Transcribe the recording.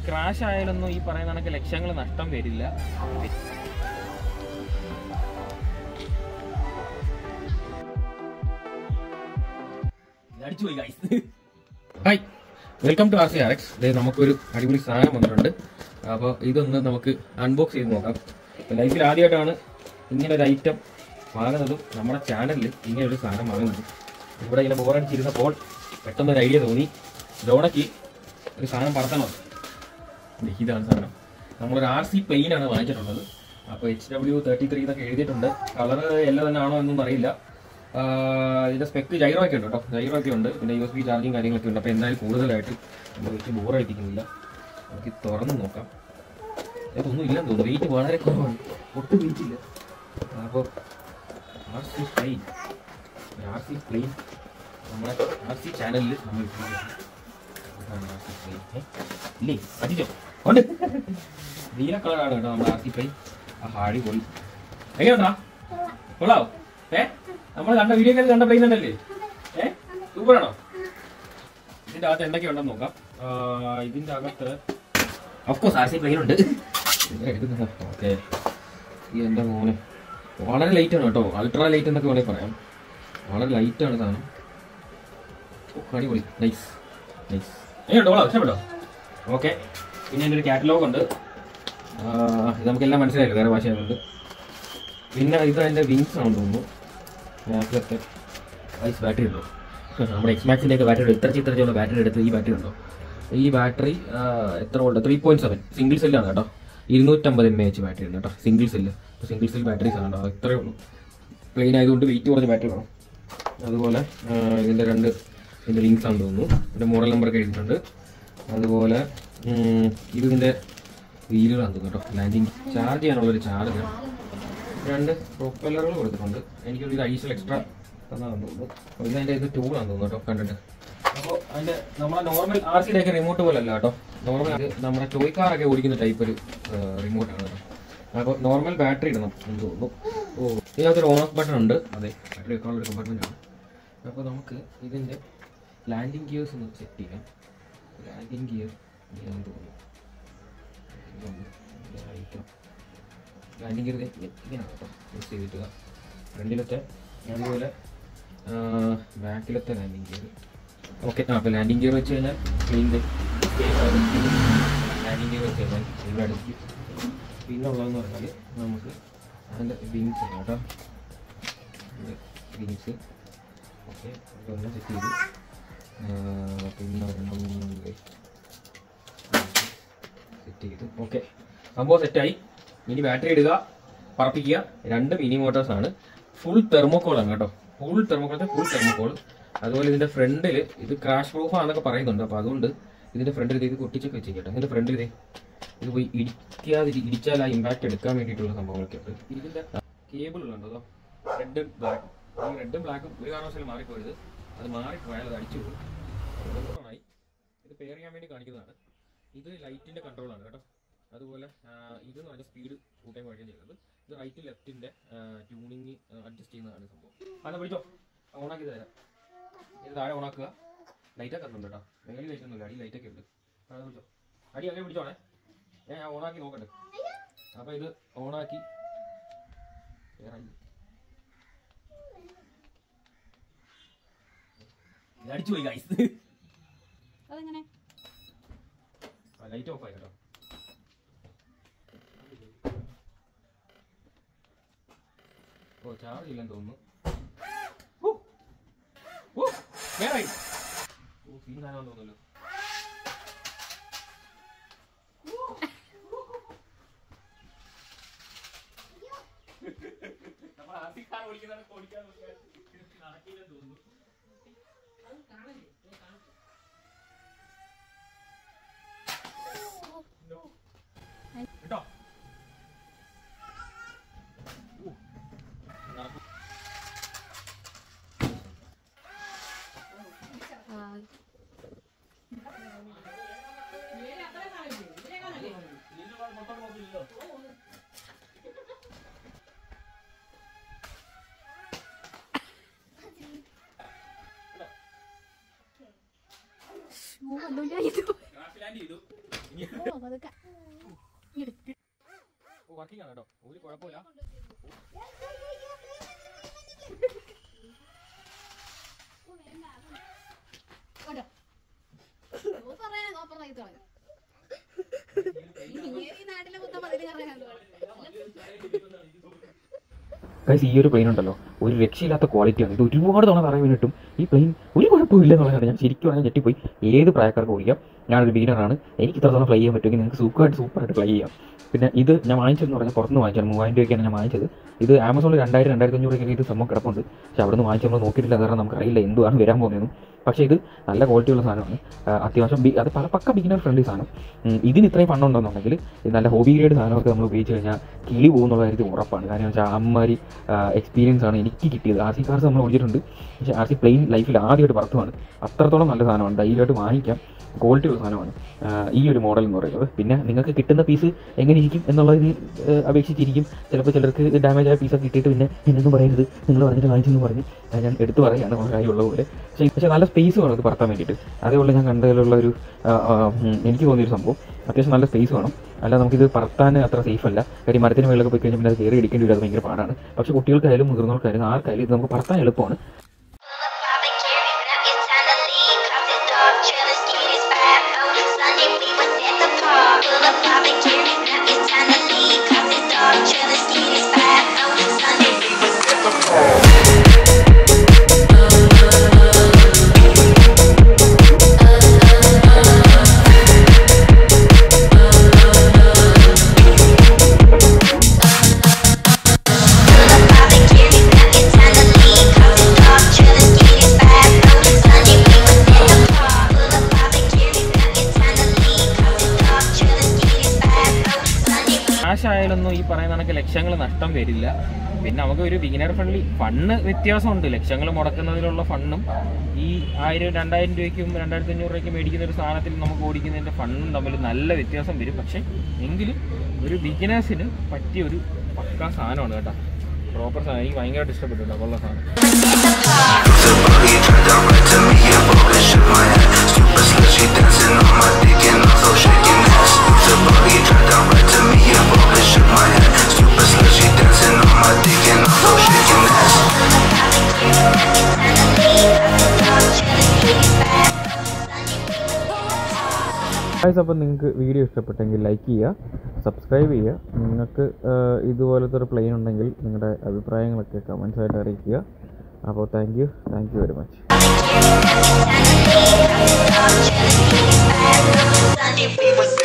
Crash ആയാലൊന്നും ഈ പറയുന്ന കണക്ക് ലക്ഷങ്ങൾ നഷ്ടം വരില്ല അടിച്ചുപോയി guys hi welcome to R C R X നമുക്കൊരു അടിപൊളി സാധനം വന്നിട്ടുണ്ട് അപ്പോൾ ഇതൊന്ന് നമുക്ക് അൺബോക്സ് ചെയ്ത് നോക്കാം ലൈഫിൽ ആദ്യമായിട്ടാണ് ഇങ്ങനെ ഒരു ഐറ്റം വാങ്ങുന്നതും നമ്മുടെ ചാനലിൽ ഇങ്ങനെ ഒരു സാധനം വാങ്ങുന്നത് ഇവിടെ ഇങ്ങനെ ബോറടിച്ചിരുന്നപ്പോൾ പെട്ടെന്ന് ഒരു ഐഡിയ തോന്നി ഡോണയ്ക്ക് ഒരു സാധനം പറത്തണം ദേ ഇതാണ് സാധനം നമ്മളൊരു ആർ സി പ്ലെയിൻ ആണ് വാങ്ങിച്ചിട്ടുള്ളത് അപ്പോൾ എച്ച് ഡബ്ല്യു തേർട്ടി ത്രീ എന്നൊക്കെ എഴുതിയിട്ടുണ്ട് കളർ എല്ലാം തന്നെ ആണോ എന്നൊന്നും അറിയില്ല ആഹ് ഇതിന്റെ സ്പെക്ക് ജൈറോ ഒക്കെ ഉണ്ട് കേട്ടോ ജൈറോ ഒക്കെ ഉണ്ട് പിന്നെ യു എസ് ബി ചാർജിങ് കാര്യങ്ങളൊക്കെ ഉണ്ട് അപ്പോൾ എന്തായാലും കൂടുതലായിട്ട് നമ്മൾ വെച്ച് ബോറടിപ്പിക്കുന്നില്ല നമുക്ക് ഇത് തുറന്ന് നോക്കാം ഇതൊന്നും ഇല്ലെന്ന് തോന്നുന്നു വെയിറ്റ് വളരെ കുറവാണ് ഒട്ടും വെയിറ്റ് ഇല്ല അപ്പോൾ R C plane R C plane നമ്മുടെ ആർ സി ചാനലിൽ നമ്മൾ ഇട്ടിരിക്കുകയാണ്. ഇതാണ് ആർ സി പ്ലെയിൻ ഏ? ഇല്ലേ പറ്റിച്ചോ ഉണ്ട് നീല കളറാണ് കേട്ടോ നമ്മുടെ ആർ സി പ്ലെയിൻ ആ ഹാഴി പോയി എങ്ങനെയുണ്ടാ കൊള്ളാവോ ഏ നമ്മൾ കണ്ട വീഡിയോ ഒക്കെ കണ്ട പ്ലെയിൻ തന്നെയല്ലേ ഏ സൂപ്പറാണോ ഇതിന്റെ അകത്ത് എന്തൊക്കെയുണ്ടെന്ന് നോക്കാം ആ, ഇതിന്റെ അകത്ത് ഓഫ്കോഴ്സ് ആർ സി പ്ലെയിൻ ഉണ്ട് ഓക്കെ ഈ എന്റെ മോനെ വളരെ ലൈറ്റ് ആണ് കേട്ടോ അൾട്രാ ലൈറ്റ് എന്നൊക്കെ വേണമെങ്കിൽ പറയാം വളരെ ലൈറ്റ് ആണ് സാധനം ഓ, അടിപൊളി നൈസ് നൈസ് എങ്ങനെയുണ്ടോ കൊള്ളാം ഇഷ്ടപ്പെട്ടോ ഓക്കെ പിന്നെ എൻ്റെ ഒരു കാറ്റലോഗ് ഉണ്ട് ആ, ഇത് നമുക്കെല്ലാം മനസ്സിലായില്ല വേറെ ഭാഷയായതുകൊണ്ട് പിന്നെ ഇത് അതിൻ്റെ വിങ്സ് ആണെന്ന് തോന്നുന്നു ബാക്കിലൊക്കെ ഐസ് ബാറ്ററി ഉണ്ടോ നമ്മുടെ എക്സ്മാക്സിൻ്റെ ഒക്കെ ബാറ്ററി ഇത്ര ചിത്രച്ചുള്ള ബാറ്ററി എടുത്ത് ഈ ബാറ്ററി ഉണ്ടോ ഈ ബാറ്ററി എത്ര volt three point seven single സെല്ലാണ് കേട്ടോ ഇരുന്നൂറ്റമ്പത് എം എ എച്ച് ബാറ്ററി ഉണ്ട് കേട്ടോ single cell single cell batteries ആണ് കേട്ടോ ഇത്രയേ ഉള്ളൂ പ്ലെയിൻ ആയതുകൊണ്ട് വെയിറ്റ് കുറഞ്ഞ ബാറ്ററി വേണം അതുപോലെ ആ, ഇതിൻ്റെ രണ്ട് ഇതിൻ്റെ ലിങ്ക്സ് ആണെന്ന് തോന്നുന്നു ഇതിൻ്റെ മോഡൽ നമ്പർ ഒക്കെ എഴുതിയിട്ടുണ്ട് അതുപോലെ ഉം, ഇത് ഇതിൻ്റെ വീലുകളാണ് തോന്നുന്നു കേട്ടോ ലാൻഡിങ് ചാർജ് ചെയ്യാനുള്ളൊരു ചാർജ് രണ്ട് പ്രൊപ്പല്ലറുകൾ കൊടുത്തിട്ടുണ്ട് എനിക്കൊരു ഇത് അഡീഷണൽ എക്സ്ട്രാ തന്നാന്ന് തോന്നുന്നു അപ്പോൾ ഇത് അതിൻ്റെ ഇത് ടൂളാന്ന് തോന്നുന്നു കേട്ടോ കണ്ടിട്ട് അപ്പോൾ അതിൻ്റെ നമ്മളെ നോർമൽ ആർ സിയുടെ ഒക്കെ റിമോട്ട് പോലെ അല്ല കേട്ടോ നോർമൽ അത് നമ്മുടെ ടോയ് കാറൊക്കെ ഓടിക്കുന്ന ടൈപ്പ് ഒരു റിമോട്ടാണ് കേട്ടോ അപ്പോൾ നോർമൽ ബാറ്ററി ഇടണം എന്ന് തോന്നുന്നു ഓ ഇതിനകത്തൊരു ഓൺ ഓഫ് ബട്ടൺ ഉണ്ട് അതെ ബാറ്ററി വെക്കാനുള്ള ഒരു കമ്പാർട്ട്മെൻ്റ് ആണ് അപ്പോൾ നമുക്ക് ഇതിൻ്റെ ലാൻഡിങ് ഗിയേഴ്സ് ഒന്ന് സെറ്റ് ചെയ്യാം ലാൻഡിങ് ഗിയർ ഇങ്ങനെയാണെന്ന് തോന്നുന്നു ഇതൊന്ന് ഇങ്ങനെ അഴിക്കാം ലാൻഡിങ് ഗിയർ ഇങ്ങനെയാണ് കേട്ടോ യൂസ് ചെയ്തിട്ടുക ഫ്രണ്ടിലത്തെ അതുപോലെ ബാക്കിലത്തെ ലാൻഡിങ് ഗിയർ ഓക്കെ ആ അപ്പോൾ ലാൻഡിങ് ഗിയർ വെച്ച് കഴിഞ്ഞാൽ ക്ലീൻ ലാൻഡിങ് ഗിയർ വെച്ച് കഴിഞ്ഞാൽ ഇവിടെ അടുത്ത് പിന്നെ ഉള്ളതെന്ന് പറഞ്ഞാൽ നമുക്ക് അതിൻ്റെ വിങ്സ് കേട്ടോ വിങ്സ് ഓക്കെ ഇതൊന്ന് സെറ്റ് ചെയ്തു ആ, പിന്നെ ഒരെണ്ണം കൂടി സെറ്റ് ചെയ്തു ഓക്കെ സംഭവം സെറ്റായി ഇനി ബാറ്ററി ഇടുക പറപ്പിക്കുക രണ്ട് മിനി മോട്ടോഴ്സ് ആണ് ഫുൾ തെർമോക്കോൾ ആണ് കേട്ടോ ഫുൾ തെർമോക്കോളത്തെ ഫുൾ തെർമോക്കോൾ അതുപോലെ ഇതിന്റെ ഫ്രണ്ടിൽ ഇത് ക്രാഷ് പ്രൂഫ് ആണെന്നൊക്കെ പറയുന്നുണ്ട് അപ്പോൾ അതുകൊണ്ട് ഇതിന്റെ ഫ്രണ്ടിൽ ഇത് കൊട്ടിച്ചൊക്കെ വെച്ചിരിക്കട്ടെ ഇതിന്റെ ഫ്രണ്ടിൽ ഇത് ഇത് പോയി ഇടിക്കാതെ ഇടിച്ചാൽ ആ ഇമ്പാക്ട് എടുക്കാൻ വേണ്ടിയിട്ടുള്ള സംഭവങ്ങളൊക്കെ ഉണ്ട് ഇതിന്റെ കേബിൾ ഉണ്ടോ റെഡും ബ്ലാക്കും ഈ റെഡും ബ്ലാക്കും ഒരു കാരണവശാലും മാറിപ്പോയത് അത് മാറിപ്പോയാൽ അത് അടിച്ചു പോകും അതുകൊണ്ടായി ഇത് പെയർ ചെയ്യാൻ വേണ്ടി കാണിക്കുന്നതാണ് ഇത് ലൈറ്റിന്റെ കൺട്രോളാണ് കേട്ടോ അതുപോലെ ആ, ഇത് എന്ന് പറഞ്ഞാൽ സ്പീഡ് കൂട്ടാൻ കഴിയും ചെയ്യുന്നത് ഇത് റൈറ്റ് ലെഫ്റ്റിന്റെ ട്യൂണിങ് അഡ്ജസ്റ്റ് ചെയ്യുന്നതാണ് സംഭവം അതെ പിടിച്ചോ ഓണാക്കി തരാം ഇത് താഴെ ഓണാക്കുക ലൈറ്റ് ഒക്കെ ഉണ്ട് കേട്ടോ മേളിൽ ലൈറ്റ് ഒന്നുമില്ല അടി ലൈറ്റ് ഒക്കെ ഉണ്ട് അത് പിടിച്ചോ അടി അങ്ങനെ പിടിച്ചോണേ ഏ ഞാൻ ഓണാക്കി നോക്കട്ടെ അപ്പൊ ഇത് ഓണാക്കി വേറെ ആയി. ഇത് അടിച്ചു പോയി ഗൈസ് അതെങ്ങനെ ലൈറ്റ് ഓഫ് ആയി കേട്ടോ ഓ ചാർജ് ഇല്ലെന്ന് തോന്നുന്നു ഊ. ഊ. വേറായി. ഓ സീൻ സാധനം തോന്നുന്നല്ലോ നമ്മൾ ആദ്യക്കാർ ഓടിക്കുന്നതാണ് ഓടിക്കാൻ നോക്കിയാൽ നടക്കില്ലെന്ന് തോന്നുന്നു കേട്ടോ ഓ, അല്ലോ ഞാൻ ഇത് ക്രാഷ് ലാൻഡ് ചെയ്തു ഇനി പതുക്കെ. ഇങ്ങട്. വർക്കിംഗ് ആണ് കേട്ടോ ഒരു കുഴപ്പമില്ല ഇങ്ങോട്ട്. സൂപ്പറേ, സൂപ്പർ റൈസ് ആണ്. ഈ ഈ നാട്ടിലെ മൊത്തം മതില് കറങ്ങാൻ ഗൈസ് ഈ ഒരു പ്ലെയിൻ ഉണ്ടല്ലോ ഒരു രക്ഷയില്ലാത്ത ക്വാളിറ്റിയാണ് ഇത് ഒരുപാട് തവണ പറയാൻ വേണ്ടിയിട്ടും ഈ പ്ലെയിൻ ഒരു കുഴപ്പമില്ല എന്നുള്ളതാണ് ഞാൻ ശരിക്കും പറഞ്ഞാൽ ഞെട്ടിപ്പോയി ഏത് പ്രായക്കാർക്ക് ഓടിക്കാം ഞാനൊരു ബീഗിനറാണ് എനിക്ക് ഇത്ര തവണ ഫ്ലൈ ചെയ്യാൻ പറ്റുമെങ്കിൽ നിങ്ങൾക്ക് സുഖമായിട്ട് സൂപ്പറായിട്ട് ഫ്ലൈ ചെയ്യാം പിന്നെ ഇത് ഞാൻ വാങ്ങിച്ചതെന്ന് പറഞ്ഞാൽ പുറത്തുനിന്ന് വാങ്ങിച്ചാൽ മൂവായിരം രൂപയ്ക്കാണ് ഞാൻ വാങ്ങിച്ചത് ഇത് ആമസോണിൽ രണ്ടായിരം രണ്ടായിരത്തി അഞ്ഞൂറ് രൂപയ്ക്ക് ഇത് സംഭവം കിടപ്പുണ്ട് പക്ഷെ അവിടെ നിന്ന് വാങ്ങിച്ച് നമ്മൾ നോക്കിയിട്ടില്ല കാരണം നമുക്കറിയില്ല എന്തുവാണ് വരാൻ പോകുന്നതെന്നും പക്ഷേ ഇത് നല്ല ക്വാളിറ്റിയുള്ള സാധനമാണ് ആ, അത്യാവശ്യം ബി അത് പല പക്ക ബിഗിനർ ഫ്രണ്ട്ലി സാധനം ഉം, ഇതിന് ഇത്രയും ഫണ്ട് ഉണ്ടെന്നുണ്ടെങ്കിൽ ഇത് നല്ല ഹോബി ഗ്രേഡ് സാധനമൊക്കെ നമ്മൾ ഉപയോഗിച്ച് കഴിഞ്ഞാൽ കിളി പോകുന്നുള്ള കാര്യത്തിൽ ഉറപ്പാണ് കാരണം വെച്ചാൽ അമ്മമാരി എക്സ്പീരിയൻസ് ആണ് എനിക്ക് കിട്ടിയത് ആർ സി കാർസ് നമ്മൾ ഓടിച്ചിട്ടുണ്ട് പക്ഷേ ആർ സി പ്ലെയിൻ ലൈഫിൽ ആദ്യമായിട്ട് പറത്തുവാണ് അത്രത്തോളം നല്ല സാധനമാണ് ധൈര്യമായിട്ട് വാങ്ങിക്കാം ക്വാളിറ്റി ഉള്ള സാധനമാണ് ആ, ഈ ഒരു മോഡൽ എന്ന് പറയുന്നത് പിന്നെ നിങ്ങൾക്ക് കിട്ടുന്ന പീസ് എങ്ങനെ ഇരിക്കും എന്നുള്ളതിന് ആ, അപേക്ഷിച്ചിരിക്കും ചിലപ്പോൾ ചിലർക്ക് ഡാമേജ് ആയ പീസൊക്കെ കിട്ടിയിട്ട് പിന്നെ എന്നൊന്നും പറയരുത് നിങ്ങൾ പറഞ്ഞിട്ട് വാങ്ങിച്ചെന്ന് പറഞ്ഞ് ആ, ഞാൻ എടുത്തു പറയുകയാണ് വളരെ കാര്യമുള്ള പോലെ പക്ഷേ പക്ഷേ നല്ല സ്പേസ് വേണം ഇത് പറത്താൻ വേണ്ടിയിട്ട് അതേപോലെ ഞാൻ കണ്ടതിലുള്ള ഒരു ആ, ആ, ഉം, എനിക്ക് തോന്നിയൊരു സംഭവം അത്യാവശ്യം നല്ല സ്പേസ് വേണം അല്ല നമുക്കിത് പറത്താൻ അത്ര സേഫ് അല്ല കാര്യം മരത്തിന് മേളിലൊക്കെ പോയി കഴിഞ്ഞാൽ പിന്നെ അത് കയറി ഇടിക്കേണ്ടി വരും അത് ഭയങ്കര പാടാണ് പക്ഷേ കുട്ടികൾക്കായാലും മുതിർന്നവർക്കായാലും ആർക്കായാലും ഇത് നമുക്ക് പറത്താൻ എളുപ്പമാണ് ക്യാഷ് ആയാലൊന്നും ഈ പറയുന്ന കണക്ക് ലക്ഷങ്ങൾ നഷ്ടം വരില്ല പിന്നെ നമുക്ക് ഒരു ബിഗിനർ ഫ്രണ്ട്ലി ഫണ്ട് വ്യത്യാസമുണ്ട് ലക്ഷങ്ങൾ മുടക്കുന്നതിലുള്ള ഫണ്ടും ഈ ആയിരം രണ്ടായിരം രൂപയ്ക്കും രണ്ടായിരത്തി അഞ്ഞൂറ് രൂപയ്ക്കും മേടിക്കുന്ന ഒരു സാധനത്തിൽ നമുക്ക് ഓടിക്കുന്നതിൻ്റെ ഫണ്ടും തമ്മിൽ നല്ല വ്യത്യാസം വരും പക്ഷേ എങ്കിലും ഒരു ബിഗിനേഴ്സിന് പറ്റിയ ഒരു പക്കാ സാധനമാണ് കേട്ടോ പ്രോപ്പർ സാധനം എനിക്ക് ഭയങ്കരമായിട്ട് ഇഷ്ടപ്പെട്ടു കേട്ടോ കൊള്ള സാധനം ഗൈസ് അപ്പോൾ നിങ്ങൾക്ക് വീഡിയോ ഇഷ്ടപ്പെട്ടെങ്കിൽ ലൈക്ക് ചെയ്യുക സബ്സ്ക്രൈബ് ചെയ്യുക നിങ്ങൾക്ക് ആഹ്, ഇതുപോലത്തെ ഒരു പ്ലെയിൻ ഉണ്ടെങ്കിൽ നിങ്ങളുടെ അഭിപ്രായങ്ങളൊക്കെ കമൻസ് ആയിട്ട് അറിയിക്കുക അപ്പോൾ thank you thank you very much Sunday we was